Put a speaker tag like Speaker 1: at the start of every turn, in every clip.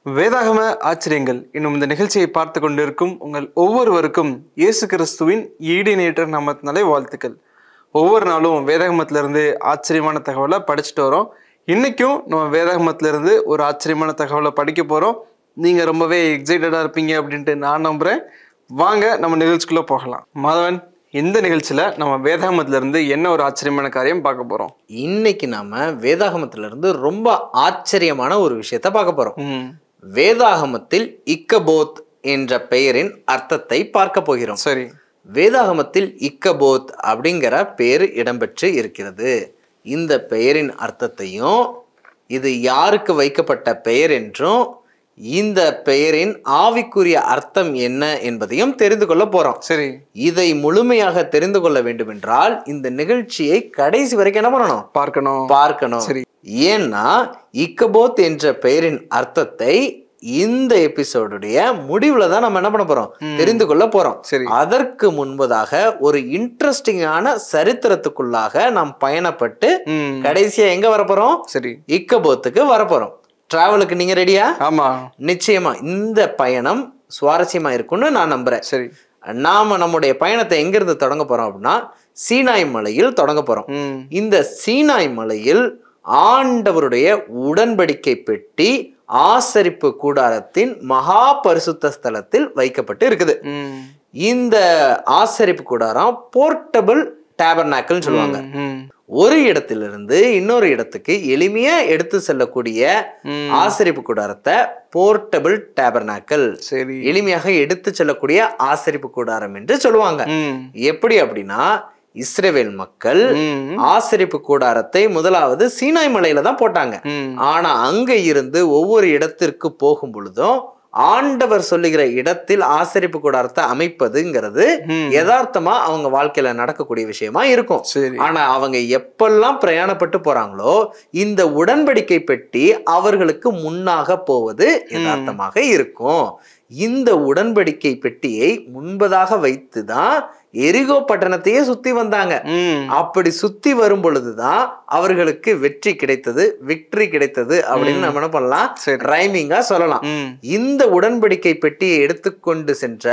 Speaker 1: வேதாகம ஆச்சரியங்கள் என்னும் இந்த நிகழ்ச்சியை பார்த்து கொண்டிருக்கும் உங்கள் ஒவ்வொருவருக்கும் இயேசு கிறிஸ்துவின் ஈடினேற்ற நாமத்தினாலே வாழ்த்துக்கள் ஒவ்வொரு நாளும் வேதாகமத்துல இருந்து ஆச்சரியமான தகவலை படிச்சுட்டு வரோம் இன்னைக்கும் நம்ம வேதாகமத்துல இருந்து ஒரு ஆச்சரியமான தகவலை படிக்க போறோம் நீங்க ரொம்பவே எக்ஸைட்டடா இருப்பீங்க அப்படின்ட்டு நான் நம்புறேன் வாங்க நம்ம நிகழ்ச்சிக்குள்ள போகலாம் மாதவன் இந்த நிகழ்ச்சியில நம்ம வேதாகமத்துல இருந்து என்ன ஒரு ஆச்சரியமான காரியம் பார்க்க போறோம்
Speaker 2: இன்னைக்கு நாம வேதாகமத்துல இருந்து ரொம்ப ஆச்சரியமான ஒரு விஷயத்த பார்க்க போறோம்
Speaker 1: ம்
Speaker 2: வேதாகமத்தில் இக்கபோத் என்ற பெயரின் அர்த்தத்தை பார்க்க போகிறோம்
Speaker 1: சரி
Speaker 2: வேதாகமத்தில் இக்கபோத் அப்படிங்கிற பெயர் இடம்பெற்று இருக்கிறது இந்த பெயரின் அர்த்தத்தையும் இது யாருக்கு வைக்கப்பட்ட பெயர் என்றும் இந்த பெயரின் ஆவிக்குரிய அர்த்தம் என்ன என்பதையும் தெரிந்து கொள்ள போறோம்
Speaker 1: சரி
Speaker 2: இதை முழுமையாக தெரிந்து கொள்ள வேண்டுமென்றால் இந்த நிகழ்ச்சியை கடைசி வரைக்கும் என்ன பண்ணணும்
Speaker 1: பார்க்கணும்
Speaker 2: பார்க்கணும்
Speaker 1: சரி.
Speaker 2: ஏன்னா இக்கபோத் என்ற பெயரின் அர்த்தத்தை இந்த எபிசோடுடைய முடிவுல தான் நம்ம என்ன பண்ண போறோம் தெரிந்து கொள்ள போறோம்
Speaker 1: சரி.
Speaker 2: அதற்கு முன்பதாக ஒரு இன்ட்ரெஸ்டிங்கான சரித்திரத்துக்குள்ளாக நாம் பயணப்பட்டு
Speaker 1: ம்
Speaker 2: கடைசியா எங்க வர போறோம்
Speaker 1: சரி
Speaker 2: இக்கபோத்துக்கு வர போறோம் டிராவலுக்கு நீங்க ரெடியா
Speaker 1: ஆமா
Speaker 2: நிச்சயமா இந்த பயணம் சுவாரஸ்யமா இருக்கும்னு நான் நம்புறேன்
Speaker 1: சரி
Speaker 2: நாம நம்முடைய பயணத்தை எங்கிருந்து தொடங்க போறோம் அப்படின்னா சீனாய் மலையில் தொடங்க போறோம்
Speaker 1: ம்
Speaker 2: இந்த சீனாய் மலையில் ஆண்டவருடைய உடன்படிக்கை பெட்டி ஆசரிப்பு கூடாரத்தின் மகா பரிசுத்த ஸ்தலத்தில் வைக்கப்பட்டு இருக்குது
Speaker 1: ம்
Speaker 2: இந்த ஆசரிப்பு கூடாரம் போர்ட்டபிள் டேபர்நாக்கல்னு சொல்லுவாங்க
Speaker 1: ம்
Speaker 2: ஒரு இடத்திலிருந்து இன்னொரு இடத்துக்கு எளிமையா எடுத்து செல்லக்கூடிய
Speaker 1: ம்.
Speaker 2: ஆசரிப்பு கூடாரத்தை போர்ட்டபிள் டேபர்நாக்கல்
Speaker 1: சரி
Speaker 2: எளிமையாக எடுத்து செல்லக்கூடிய ஆசரிப்பு கூடாரம் என்று சொல்லுவாங்க
Speaker 1: ம்
Speaker 2: எப்படி அப்படின்னா இஸ்ரேவேல் மக்கள்
Speaker 1: ம்
Speaker 2: ஆசரிப்பு கூடாரத்தை முதலாவது சீனாய் மலையில தான் போட்டாங்க
Speaker 1: ம்
Speaker 2: ஆனா அங்க இருந்து ஒவ்வொரு இடத்திற்கு போகும் பொழுதும் ஆண்டவர் சொல்லுகிற இடத்தில் ஆசரிப்பு கூடாரத்தை அமைப்பதுங்கிறது
Speaker 1: ம்.
Speaker 2: யதார்த்தமா அவங்க வாழ்க்கையில நடக்கக்கூடிய விஷயமா இருக்கும்
Speaker 1: சரி
Speaker 2: ஆனா அவங்க எப்பெல்லாம் பிரயாணப்பட்டு போறாங்களோ இந்த உடன்படிக்கை பெட்டி அவர்களுக்கு முன்னாக போவது யதார்த்தமாக இருக்கும் இந்த உடன்படிக்கை பெட்டியை முன்பதாக வைத்துதான் எரிகோ பட்டணத்தையே சுத்தி வந்தாங்க
Speaker 1: ம்
Speaker 2: அப்படி சுத்தி வரும் பொழுதுதான் அவர்களுக்கு வெற்றி கிடைத்தது விக்டரி கிடைத்தது அப்படின்னு நம்ம என்ன பண்ணலாம்
Speaker 1: சரி.
Speaker 2: ரைமிங்கா சொல்லலாம்
Speaker 1: ம்
Speaker 2: இந்த உடன்படிக்கை பெட்டியை எடுத்துக்கொண்டு சென்ற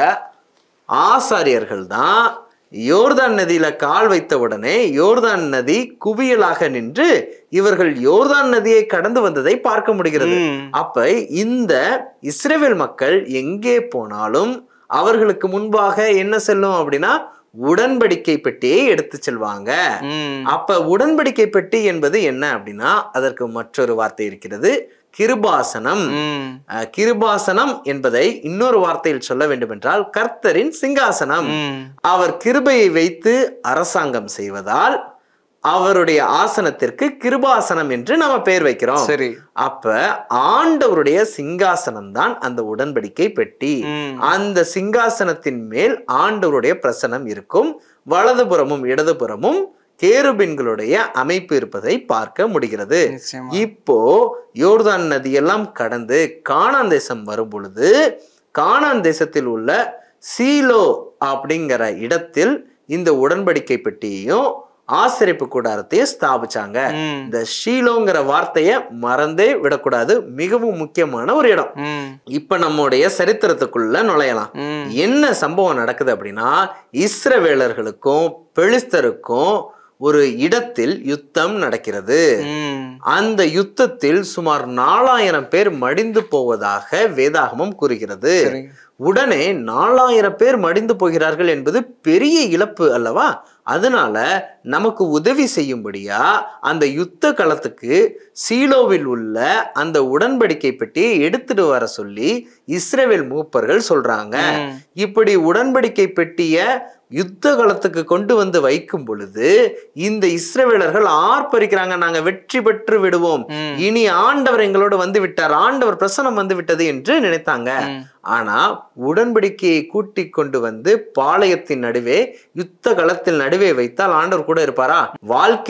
Speaker 2: ஆசாரியர்கள் தான் யோர்தான் நதியில கால் வைத்த உடனே யோர்தான் நதி குவியலாக நின்று இவர்கள் யோர்தான் நதியை கடந்து வந்ததை பார்க்க முடிகிறது
Speaker 1: ம்
Speaker 2: அப்ப இந்த இஸ்ரேல் மக்கள் எங்கே போனாலும் அவர்களுக்கு முன்பாக என்ன செல்லும் அப்படின்னா உடன்படிக்கை பெட்டியை எடுத்து செல்வாங்க
Speaker 1: ம்
Speaker 2: அப்ப உடன்படிக்கை பெட்டி என்பது என்ன அப்படின்னா அதற்கு மற்றொரு வார்த்தை இருக்கிறது கிருபாசனம்
Speaker 1: ம்
Speaker 2: அஹ், கிருபாசனம் என்பதை இன்னொரு வார்த்தையில் சொல்ல வேண்டுமென்றால் கர்த்தரின் சிங்காசனம்
Speaker 1: ம்
Speaker 2: அவர் கிருபையை வைத்து அரசாங்கம் செய்வதால் அவருடைய ஆசனத்திற்கு கிருபாசனம் என்று நாம பெயர் வைக்கிறோம்
Speaker 1: சரி
Speaker 2: அப்ப ஆண்டவருடைய சிங்காசனம் தான் அந்த உடன்படிக்கை பெட்டி
Speaker 1: ம்
Speaker 2: அந்த சிங்காசனத்தின் மேல் ஆண்டவருடைய பிரசனம் இருக்கும் வலதுபுறமும் இடதுபுறமும் கேருபின்களுடைய அமைப்பு இருப்பதை பார்க்க முடிகிறது
Speaker 1: நிச்சயமா
Speaker 2: இப்போ யோர்தான் நதியெல்லாம் கடந்து கானான் தேசம் வரும் பொழுது கானான் தேசத்தில் உள்ள சீலோ அப்படிங்கிற இடத்தில் இந்த உடன்படிக்கை பெட்டியையும் ஆசரிப்பு கூடாரத்தையும் ஸ்தாபிச்சாங்க
Speaker 1: ம்
Speaker 2: இந்த ஷீலோங்கிற வார்த்தையை மறந்தே விடக்கூடாது மிகவும் முக்கியமான ஒரு இடம்
Speaker 1: ம்
Speaker 2: இப்ப நம்முடைய சரித்திரத்துக்குள்ள நுழையலாம்
Speaker 1: ம்
Speaker 2: என்ன சம்பவம் நடக்குது அப்படின்னா இஸ்ரவேலர்களுக்கும் பெலிஸ்தருக்கும் ஒரு இடத்தில் யுத்தம் நடக்கிறது
Speaker 1: ம்
Speaker 2: அந்த யுத்தத்தில் சுமார் நாலாயிரம் பேர் மடிந்து போவதாக வேதாகமம் கூறுகிறது
Speaker 1: சரி
Speaker 2: உடனே நாலாயிரம் பேர் மடிந்து போகிறார்கள் என்பது பெரிய இழப்பு அல்லவா அதனால நமக்கு உதவி செய்யும்படியா அந்த யுத்த களத்துக்கு சீலோவில் உள்ள அந்த உடன்படிக்கை பெட்டியை எடுத்துட்டு வர சொல்லி இஸ்ரேல் மூப்பர்கள் சொல்றாங்க
Speaker 1: ம்.
Speaker 2: இப்படி உடன்படிக்கை பெட்டிய யுத்த களத்துக்கு கொண்டு வந்து வைக்கும் பொழுது இந்த இஸ்ரவேலர்கள் ஆர்ப்பரிக்கிறாங்க நாங்க வெற்றி பெற்று விடுவோம்
Speaker 1: ம்.
Speaker 2: இனி ஆண்டவர் எங்களோடு வந்து விட்டார் ஆண்டவர் பிரசனம் வந்து விட்டது என்று நினைத்தாங்க
Speaker 1: ம்.
Speaker 2: ஆனா உடன்படிக்கையை கூட்டி கொண்டு வந்து பாளையத்தின் நடுவே யுத்த களத்தில் நடுவே வைத்தால் ஆண்டவர் கூட இருப்பாரா வாழ்க்கை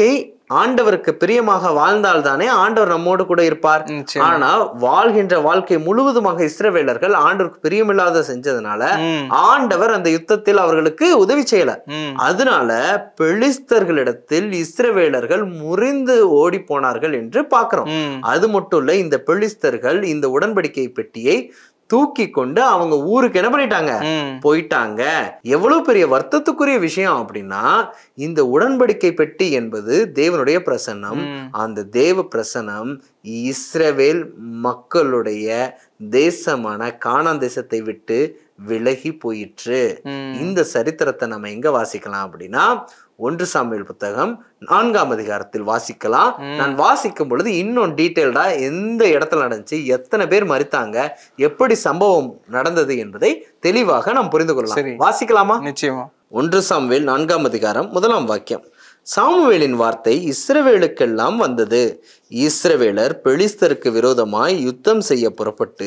Speaker 2: ஆண்டவருக்கு பிரியமாக வாழ்ந்தால்தானே ஆண்டவர் நம்மோடு கூட இருப்பார்
Speaker 1: நிச்சயமா.
Speaker 2: ஆனா வாழ்கின்ற வாழ்க்கை முழுவதுமாக இஸ்ரவேலர்கள் ஆண்டவருக்கு பிரியமில்லாத செஞ்சதுனால
Speaker 1: ம்,
Speaker 2: ஆண்டவர் அந்த யுத்தத்தில் அவர்களுக்கு உதவி செய்யல
Speaker 1: ம்,
Speaker 2: அதனால பெலிஸ்தர்களிடத்தில் இஸ்ரவேலர்கள் முறிந்து ஓடி போனார்கள் என்று பார்க்கிறோம்
Speaker 1: ம்,
Speaker 2: அது மட்டும் இல்ல இந்த பெலிஸ்தர்கள் இந்த உடன்படிக்கை பெட்டியை தூக்கி கொண்டு அவங்க ஊருக்கு என்ன பண்ணிட்டாங்க
Speaker 1: ம்,
Speaker 2: போயிட்டாங்க எவ்வளவு பெரிய வருத்தத்துக்குரிய விஷயம் அப்படின்னா இந்த உடன்படிக்கை பெட்டி என்பது தேவனுடைய பிரசன்னம்
Speaker 1: ம்.
Speaker 2: அந்த தேவ பிரசன்னம் இஸ்ரவேல் மக்களுடைய தேசமான கானான் தேசத்தை விட்டு விலகி போயிற்று
Speaker 1: ம்.
Speaker 2: இந்த சரித்திரத்தை நம்ம எங்க வாசிக்கலாம் அப்படின்னா ஒன்று சாமுவேல் புத்தகம் நான்காம் அதிகாரத்தில் வாசிக்கலாம் நான் வாசிக்கும் பொழுது இன்னும் டீட்டெயில்டா எந்த இடத்துல நடந்துச்சு எத்தனை பேர் மறித்தாங்க எப்படி சம்பவம் நடந்தது என்பதை தெளிவாக நாம் புரிந்து
Speaker 1: சரி.
Speaker 2: கொள்ளலாம் வாசிக்கலாமா
Speaker 1: நிச்சயமா
Speaker 2: ஒன்று சாமுவேல் நான்காம் அதிகாரம் முதலாம் வாக்கியம் சாமுவேலின் வார்த்தை இஸ்ரவேலுக்கெல்லாம் வந்தது இஸ்ரவேலர் பெலிஸ்தருக்கு விரோதமாய் யுத்தம் செய்ய புறப்பட்டு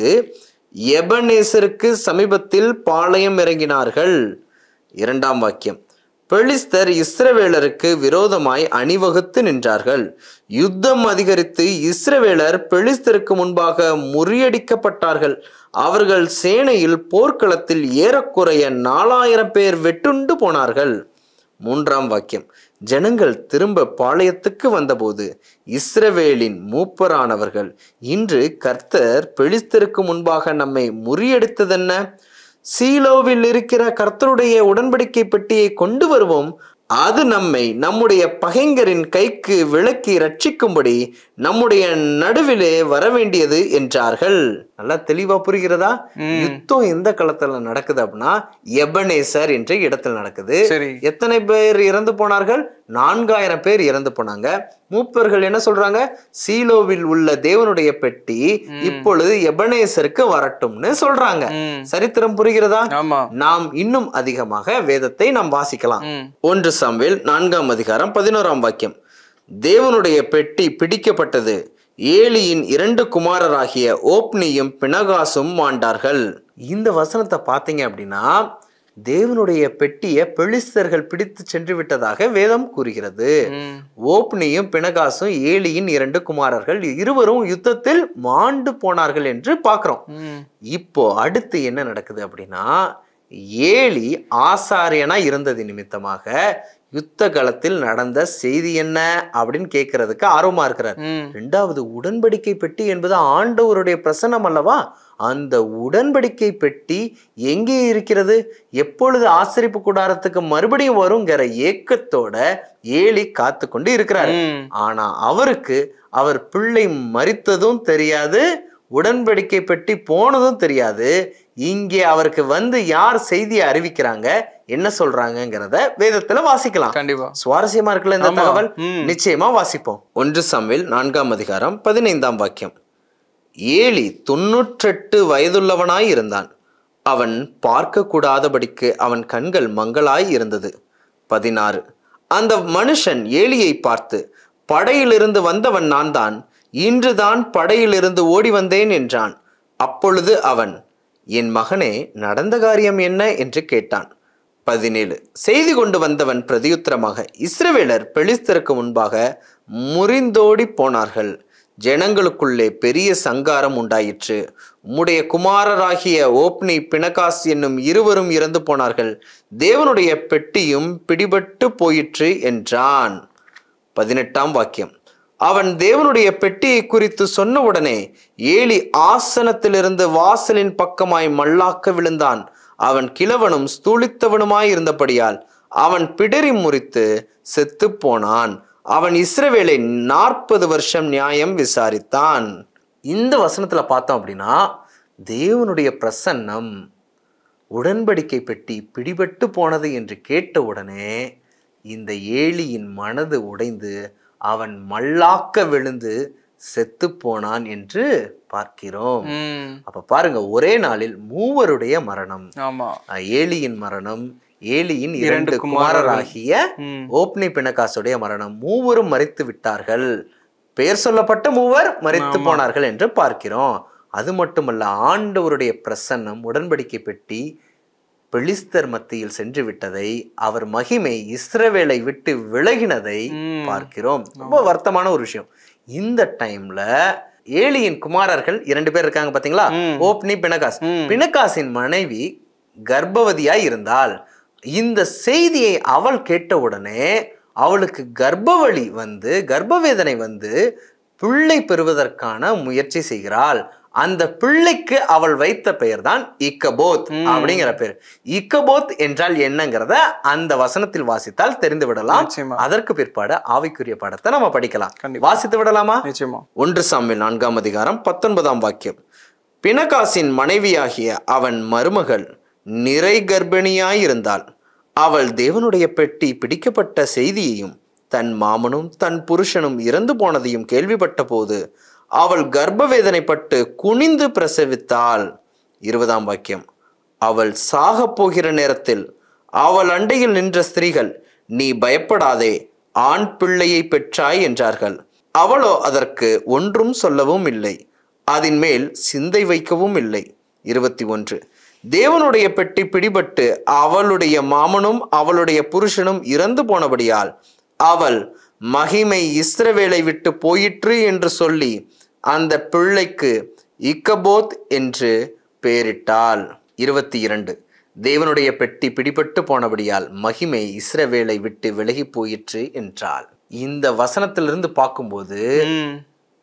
Speaker 2: எபனேசருக்கு சமீபத்தில் பாளையம் இறங்கினார்கள் இரண்டாம் வாக்கியம் பெலிஸ்தர் இஸ்ரவேலருக்கு விரோதமாய் அணிவகுத்து நின்றார்கள் யுத்தம் அதிகரித்து இஸ்ரவேலர் பெலிஸ்தருக்கு முன்பாக முறியடிக்கப்பட்டார்கள் அவர்கள் சேனையில் போர்க்களத்தில் ஏறக்குறைய நாலாயிரம் பேர் வெட்டுண்டு போனார்கள் மூன்றாம் வாக்கியம் ஜனங்கள் திரும்ப பாளையத்துக்கு வந்தபோது இஸ்ரவேலின் மூப்பரானவர்கள் இன்று கர்த்தர் பெலிஸ்தருக்கு முன்பாக நம்மை முறியடித்ததென்ன சீலோவில் இருக்கிற கர்த்தருடைய உடன்படிக்கை பெட்டியை கொண்டு வருவோம் அது நம்மை நம்முடைய பகைஞரின் கைக்கு விலக்கி ரட்சிக்கும்படி நம்முடைய நடுவிலே வரவேண்டியது என்றார்கள் நல்லா தெளிவா புரிகிறதா
Speaker 1: ம்.
Speaker 2: யுத்தம் எந்த களத்துல நடக்குது அப்படின்னா எபனேசர் என்ற இடத்துல நடக்குது
Speaker 1: சரி
Speaker 2: எத்தனை பேர் இறந்து போனார்கள் நான்காயிரம் பேர் இறந்து போனாங்க மூப்பர்கள் என்ன சொல்றாங்க சீலோவில் உள்ள தேவனுடைய பெட்டி இப்பொழுது எபனேசருக்கு வரட்டும்னு சொல்றாங்க
Speaker 1: ம்,
Speaker 2: சரித்திரம் புரிகிறதா
Speaker 1: ஆமா
Speaker 2: நாம் இன்னும் அதிகமாக வேதத்தை நாம் வாசிக்கலாம்
Speaker 1: ம்,
Speaker 2: ஒன்று சாமுவேல் நான்காம் அதிகாரம் பதினோராம் வாக்கியம் தேவனுடைய பெட்டி பிடிக்கப்பட்டது ஏலியின் இரண்டு குமாரராகிய ஓப்னியும் பினகாசும் மாண்டார்கள் இந்த வசனத்தை பார்த்தீங்க அப்படின்னா தேவனுடைய பெட்டியை பெலிஸ்தர்கள் பிடித்து சென்று விட்டதாக வேதம் கூறுகிறது
Speaker 1: ம்,
Speaker 2: ஓப்னியும் பினகாசும் ஏலியின் இரண்டு குமாரர்கள் இருவரும் யுத்தத்தில் மாண்டு போனார்கள் என்று பார்க்கிறோம்
Speaker 1: ம்,
Speaker 2: இப்போ அடுத்து என்ன நடக்குது அப்படின்னா ஏலி ஆசாரியனா இருந்தது நிமித்தமாக யுத்த களத்தில் நடந்த செய்தி என்ன அப்படின்னு கேட்கறதுக்கு ஆர்வமா இருக்கிறார்
Speaker 1: ம்,
Speaker 2: ரெண்டாவது உடன்படிக்கை பெட்டி என்பது ஆண்டவருடைய பிரசன்னம் அல்லவா அந்த உடன்படிக்கை பெட்டி எங்கே இருக்கிறது எப்பொழுது ஆசரிப்பு கூடாரத்துக்கு மறுபடியும் வருங்கிற ஏக்கத்தோட ஏலி காத்து கொண்டு இருக்கிறார்
Speaker 1: ம்,
Speaker 2: ஆனா அவருக்கு அவர் பிள்ளை மரித்ததும் தெரியாது உடன்படிக்கை பெட்டி போனதும் தெரியாது இங்கே அவருக்கு வந்து யார் செய்தியை அறிவிக்கிறாங்க என்ன சொல்றாங்கங்கிறத வேதத்துல வாசிக்கலாம்
Speaker 1: கண்டிப்பா
Speaker 2: சுவாரஸ்யமா இருக்குல்ல இந்த
Speaker 1: ஆமா.
Speaker 2: தகவல்
Speaker 1: ம்.
Speaker 2: நிச்சயமா வாசிப்போம் ஒன்று சம்வில் நான்காம் அதிகாரம் பதினைந்தாம் வாக்கியம் ஏலி தொன்னூற்றெட்டு வயதுள்ளவனாய் இருந்தான் அவன் பார்க்க கூடாதபடிக்கு அவன் கண்கள் மங்களாய் இருந்தது பதினாறு அந்த மனுஷன் ஏலியை பார்த்து படையிலிருந்து வந்தவன் நான் தான் இன்றுதான் படையிலிருந்து ஓடி வந்தேன் என்றான் அப்பொழுது அவன் என் மகனே நடந்த காரியம் என்ன என்று கேட்டான் பதினேழு செய்தி கொண்டு வந்தவன் பிரதியுத்தரமாக இஸ்ரவேலர் பெலிஸ்தருக்கு முன்பாக முறிந்தோடி போனார்கள் ஜனங்களுக்குள்ளே பெரிய சங்காரம் உண்டாயிற்று உம்முடைய குமாரராகிய ஓப்னி பினகாஸ் என்னும் இருவரும் இறந்து போனார்கள் தேவனுடைய பெட்டியும் பிடிபட்டு போயிற்று என்றான் பதினெட்டாம் வாக்கியம் அவன் தேவனுடைய பெட்டியை குறித்து சொன்னவுடனே ஏலி ஆசனத்திலிருந்து வாசலின் பக்கமாய் மல்லாக்க விழுந்தான் அவன் கிழவனும் ஸ்தூலித்தவனுமாய் இருந்தபடியால் அவன் பிடரி முறித்து செத்துப் போனான் அவன் இஸ்ரவேலை நாற்பது வருஷம் நியாயம் விசாரித்தான் இந்த வசனத்துல பார்த்தோம் அப்படின்னா தேவனுடைய பிரசன்னம் உடன்படிக்கை பெட்டி பிடிபட்டு போனது என்று கேட்டவுடனே இந்த ஏலியின் மனது உடைந்து அவன் மல்லாக்க விழுந்து செத்து போனான் என்று பார்க்கிறோம்
Speaker 1: ம்,
Speaker 2: அப்ப பாருங்க ஒரே நாளில் மூவருடைய மரணம்
Speaker 1: ஆமா
Speaker 2: அஹ் ஏலியின் மரணம் ஏலியின்
Speaker 1: இரண்டு
Speaker 2: இரண்டு
Speaker 1: குமாரர்கள்.
Speaker 2: குமாரராகிய
Speaker 1: ம்,
Speaker 2: ஓப்னி பிணக்காசுடைய மரணம் மூவரும் மறித்து விட்டார்கள் பெயர் சொல்லப்பட்ட மூவர் மறித்து
Speaker 1: ஆமா.
Speaker 2: போனார்கள் என்று பார்க்கிறோம் அது மட்டுமல்ல ஆண்டவருடைய பிரசன்னம் உடன்படிக்கை பெட்டி பெலிஸ்தர் மத்தியில் சென்று விட்டதை அவர் மகிமை இஸ்ரவேலை விட்டு விலகினதை
Speaker 1: ம்.
Speaker 2: பார்க்கிறோம் ரொம்ப வருத்தமான ஒரு விஷயம் இந்த டைம்ல ஏலியின் குமாரர்கள் இரண்டு பேர் இருக்காங்க பாத்தீங்களா
Speaker 1: ம்.
Speaker 2: ஓப்னி பினகாஸ்
Speaker 1: ம்.
Speaker 2: பினகாசின் மனைவி கர்ப்பவதியாய் இருந்தால் இந்த செய்தியை அவள் கேட்ட உடனே அவளுக்கு கர்ப்பவழி வந்து கர்ப்பவேதனை வந்து பிள்ளை பெறுவதற்கான முயற்சி செய்கிறாள் அந்த பிள்ளைக்கு அவள் வைத்த பெயர் தான் இக்கபோத்
Speaker 1: ம்.
Speaker 2: அப்படிங்கிற பேர் இக்கபோத் என்றால் என்னங்கிறத அந்த வசனத்தில் வாசித்தால் தெரிந்து விடலாம்
Speaker 1: நிச்சயமா
Speaker 2: அதற்கு பிற்பாடு ஆவிக்குரிய படத்தை நம்ம படிக்கலாம்
Speaker 1: கண்டிப்பா.
Speaker 2: வாசித்து விடலாமா
Speaker 1: நிச்சயமா
Speaker 2: ஒன்று சாமியில் நான்காம் அதிகாரம் பத்தொன்பதாம் வாக்கியம் பினகாசின் மனைவியாகிய அவன் மருமகள் நிறை கர்ப்பிணியாயிருந்தாள் அவள் தேவனுடைய பெட்டி பிடிக்கப்பட்ட செய்தியையும் தன் மாமனும் தன் புருஷனும் இறந்து போனதையும் கேள்விப்பட்ட போது அவள் கர்ப்பவேதனைப்பட்டு குனிந்து பிரசவித்தாள் இருபதாம் வாக்கியம் அவள் சாகப் போகிற நேரத்தில் அவள் அண்டையில் நின்ற ஸ்திரீகள் நீ பயப்படாதே ஆண் பிள்ளையை பெற்றாய் என்றார்கள் அவளோ அதற்கு ஒன்றும் சொல்லவும் இல்லை அதன் மேல் சிந்தை வைக்கவும் இல்லை இருபத்தி ஒன்று தேவனுடைய பெட்டி பிடிபட்டு அவளுடைய மாமனும் அவளுடைய புருஷனும் இறந்து போனபடியால் அவள் மகிமை இஸ்ரவேலை விட்டு போயிற்று என்று சொல்லி அந்த பிள்ளைக்கு இக்கபோத் என்று பெயரிட்டாள் இருபத்தி இரண்டு தேவனுடைய பெட்டி பிடிபட்டு போனபடியால் மகிமை இஸ்ரவேலை விட்டு விலகி போயிற்று என்றாள் இந்த வசனத்திலிருந்து பார்க்கும்போது
Speaker 1: ம்.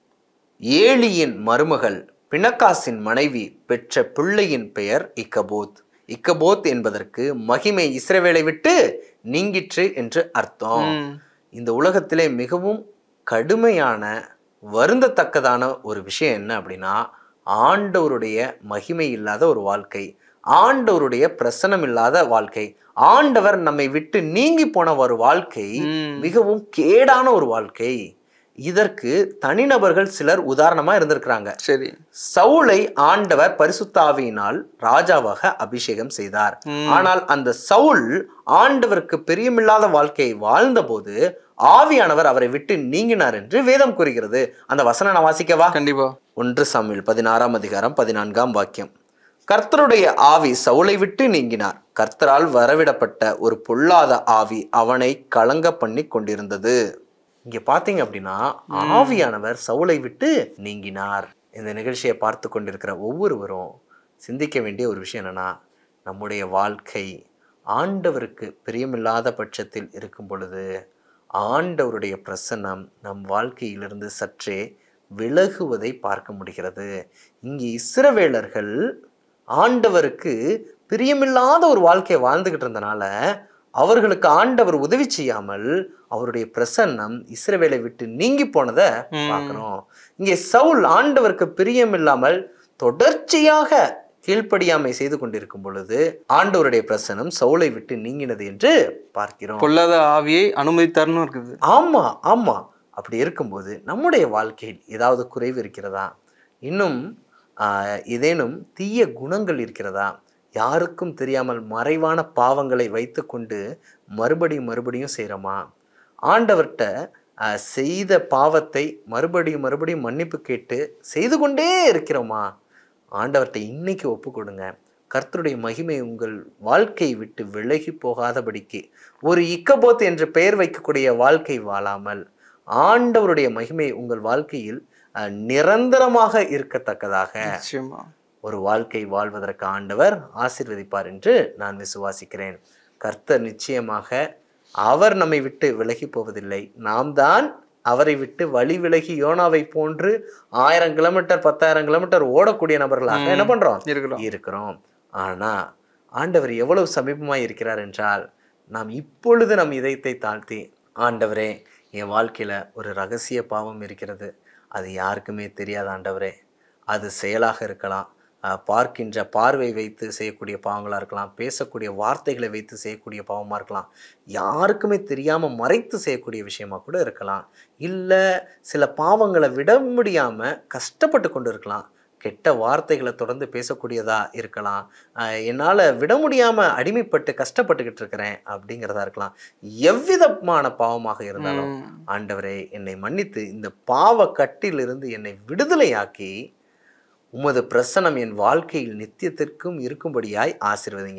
Speaker 2: ஏலியின் மருமகள் பினக்காசின் மனைவி பெற்ற பிள்ளையின் பெயர் இக்கபோத் இக்கபோத் என்பதற்கு மகிமை இஸ்ரவேலை விட்டு நீங்கிற்று என்று அர்த்தம்
Speaker 1: ம்.
Speaker 2: இந்த உலகத்திலே மிகவும் கடுமையான வருந்தத்தக்கதான ஒரு விஷயம் என்ன அப்படின்னா ஆண்டவருடைய மகிமை இல்லாத ஒரு வாழ்க்கை ஆண்டவருடைய பிரசனம் இல்லாத வாழ்க்கை ஆண்டவர் நம்மை விட்டு நீங்கி போன ஒரு வாழ்க்கை
Speaker 1: ம்.
Speaker 2: மிகவும் கேடான ஒரு வாழ்க்கை இதற்கு தனிநபர்கள் சிலர் உதாரணமா இருந்திருக்கிறாங்க
Speaker 1: சரி
Speaker 2: சவுலை ஆண்டவர் பரிசுத்தாவியினால் ராஜாவாக அபிஷேகம் செய்தார்
Speaker 1: ம்.
Speaker 2: ஆனால் அந்த சவுல் ஆண்டவருக்கு பிரியமில்லாத வாழ்க்கையை வாழ்ந்தபோது ஆவியானவர் அவரை விட்டு நீங்கினார் என்று வேதம் கூறுகிறது அந்த வசனம் நான் வாசிக்கவா
Speaker 1: கண்டிப்பா
Speaker 2: ஒன்று சாமுவேல் பதினாறாம் அதிகாரம் பதினான்காம் வாக்கியம் கர்த்தருடைய ஆவி சவுலை விட்டு நீங்கினார் கர்த்தரால் வரவிடப்பட்ட ஒரு பொல்லாத ஆவி அவனை கலங்க பண்ணி கொண்டிருந்தது இங்க பாத்தீங்க அப்படின்னா ஆவியானவர் சவுலை விட்டு நீங்கினார் இந்த நிகழ்ச்சியை பார்த்து கொண்டிருக்கிற ஒவ்வொருவரும் சிந்திக்க வேண்டிய ஒரு விஷயம் என்னன்னா நம்முடைய வாழ்க்கை ஆண்டவருக்கு பிரியமில்லாத பட்சத்தில் இருக்கும் பொழுது ஆண்டவருடைய பிரசன்னம் நம் வாழ்க்கையிலிருந்து சற்றே விலகுவதை பார்க்க முடிகிறது இங்கே இஸ்ரவேலர்கள் ஆண்டவருக்கு பிரியமில்லாத ஒரு வாழ்க்கையை வாழ்ந்துகிட்டு இருந்தனால அவர்களுக்கு ஆண்டவர் உதவி செய்யாமல் அவருடைய பிரசன்னம் இஸ்ரவேலை விட்டு நீங்கி போனதை
Speaker 1: ம்.
Speaker 2: பார்க்கிறோம் இங்கே சவுல் ஆண்டவருக்கு பிரியமில்லாமல் தொடர்ச்சியாக கீழ்ப்படியாமை செய்து கொண்டிருக்கும் பொழுது ஆண்டவருடைய பிரசன்னம் சவுலை விட்டு நீங்கினது என்று பார்க்கிறோம்
Speaker 1: பொல்லாத ஆவியை அனுமதித்தார்னு இருக்குது
Speaker 2: ஆமா ஆமா அப்படி இருக்கும்போது நம்முடைய வாழ்க்கையில் ஏதாவது குறைவு இருக்கிறதா இன்னும் ஆஹ், ஏதேனும் தீய குணங்கள் இருக்கிறதா யாருக்கும் தெரியாமல் மறைவான பாவங்களை வைத்துக்கொண்டு மறுபடியும் மறுபடியும் செய்கிறோமா ஆண்டவர்கிட்ட ஆஹ், செய்த பாவத்தை மறுபடியும் மறுபடியும் மன்னிப்பு கேட்டு செய்து கொண்டே இருக்கிறோமா ஆண்டவர்கிட்ட இன்னைக்கு ஒப்பு கொடுங்க கர்த்தருடைய மகிமை உங்கள் வாழ்க்கையை விட்டு விலகி போகாதபடிக்கு ஒரு இக்கபோத் என்று பெயர் வைக்கக்கூடிய வாழ்க்கை வாழாமல் ஆண்டவருடைய மகிமை உங்கள் வாழ்க்கையில் அஹ், நிரந்தரமாக இருக்கத்தக்கதாக
Speaker 1: நிச்சயமா
Speaker 2: ஒரு வாழ்க்கை வாழ்வதற்கு ஆண்டவர் ஆசீர்வதிப்பார் என்று நான் விசுவாசிக்கிறேன் கர்த்தர் நிச்சயமாக அவர் நம்மை விட்டு விலகி போவதில்லை நாம் தான் அவரை விட்டு வழி விலகி யோனாவை போன்று ஆயிரம் கிலோமீட்டர் பத்தாயிரம் கிலோமீட்டர் ஓடக்கூடிய நபர்களாக என்ன பண்றோம்
Speaker 1: இருக்கலாம்
Speaker 2: இருக்கிறோம் ஆனா ஆண்டவர் எவ்வளவு சமீபமாய் இருக்கிறார் என்றால் நாம் இப்பொழுது நம் இதயத்தை தாழ்த்தி ஆண்டவரே என் வாழ்க்கையில ஒரு ரகசிய பாவம் இருக்கிறது அது யாருக்குமே தெரியாத ஆண்டவரே அது செயலாக இருக்கலாம் அஹ், பார்க்கின்ற பார்வை வைத்து செய்யக்கூடிய பாவங்களாக இருக்கலாம் பேசக்கூடிய வார்த்தைகளை வைத்து செய்யக்கூடிய பாவமாக இருக்கலாம் யாருக்குமே தெரியாமல் மறைத்து செய்யக்கூடிய விஷயமா கூட இருக்கலாம் இல்லை சில பாவங்களை விட முடியாமல் கஷ்டப்பட்டு கொண்டு இருக்கலாம் கெட்ட வார்த்தைகளை தொடர்ந்து பேசக்கூடியதா இருக்கலாம் அஹ், என்னால் விட முடியாமல் அடிமைப்பட்டு கஷ்டப்பட்டுக்கிட்டு இருக்கிறேன் அப்படிங்கிறதா இருக்கலாம் எவ்விதமான பாவமாக இருந்தாலும்
Speaker 1: ம்.
Speaker 2: ஆண்டவரே என்னை மன்னித்து இந்த பாவ கட்டிலிருந்து என்னை விடுதலையாக்கி உமது பிரசனம் என் வாழ்க்கையில் நித்தியத்திற்கும் இருக்கும்படியாய் ஆசீர்வதிங்க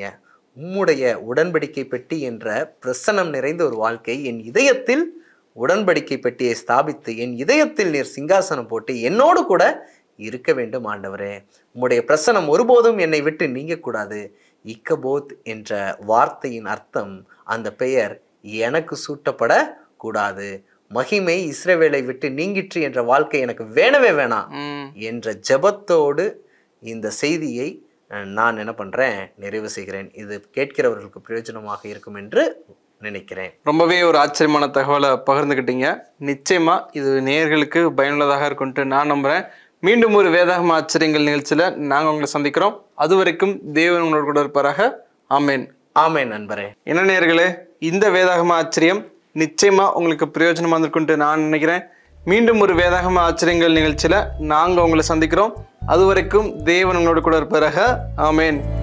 Speaker 2: உம்முடைய உடன்படிக்கை பெட்டி என்ற பிரசனம் நிறைந்த ஒரு வாழ்க்கை என் இதயத்தில் உடன்படிக்கை பெட்டியை ஸ்தாபித்து என் இதயத்தில் நீர் சிங்காசனம் போட்டு என்னோடு கூட இருக்க வேண்டும் ஆண்டவரே உம்முடைய பிரசனம் ஒருபோதும் என்னை விட்டு நீங்கக்கூடாது இக்கபோத் என்ற வார்த்தையின் அர்த்தம் அந்த பெயர் எனக்கு சூட்டப்பட கூடாது மகிமை இஸ்ரவேலை விட்டு நீங்கிற்று என்ற வாழ்க்கை எனக்கு வேணவே வேணாம்
Speaker 1: ம்
Speaker 2: என்ற ஜெபத்தோடு இந்த செய்தியை அஹ், நான் என்ன பண்றேன் நிறைவு செய்கிறேன் இது கேட்கிறவர்களுக்கு பிரயோஜனமாக இருக்கும் என்று நினைக்கிறேன்
Speaker 1: ரொம்பவே ஒரு ஆச்சரியமான தகவலை பகிர்ந்துக்கிட்டீங்க நிச்சயமா இது நேயர்களுக்கு பயனுள்ளதாக இருக்கும்ட்டு நான் நம்புறேன் மீண்டும் ஒரு வேதாகம ஆச்சரியங்கள் நிகழ்ச்சியில நாங்க உங்களை சந்திக்கிறோம் அது வரைக்கும் தேவன் உங்களோட கூட இருப்பாராக ஆமேன்
Speaker 2: ஆமே நண்பரே
Speaker 1: என்ன நேயர்களே இந்த வேதாகம ஆச்சரியம் நிச்சயமா உங்களுக்கு பிரயோஜனமா இருந்திருக்கும்ட்டு நான் நினைக்கிறேன் மீண்டும் ஒரு வேதாகம ஆச்சரியங்கள் நிகழ்ச்சியில நாங்க உங்களை சந்திக்கிறோம் அது வரைக்கும் தேவன் உங்களோட கூட இருப்பாராக ஆமேன்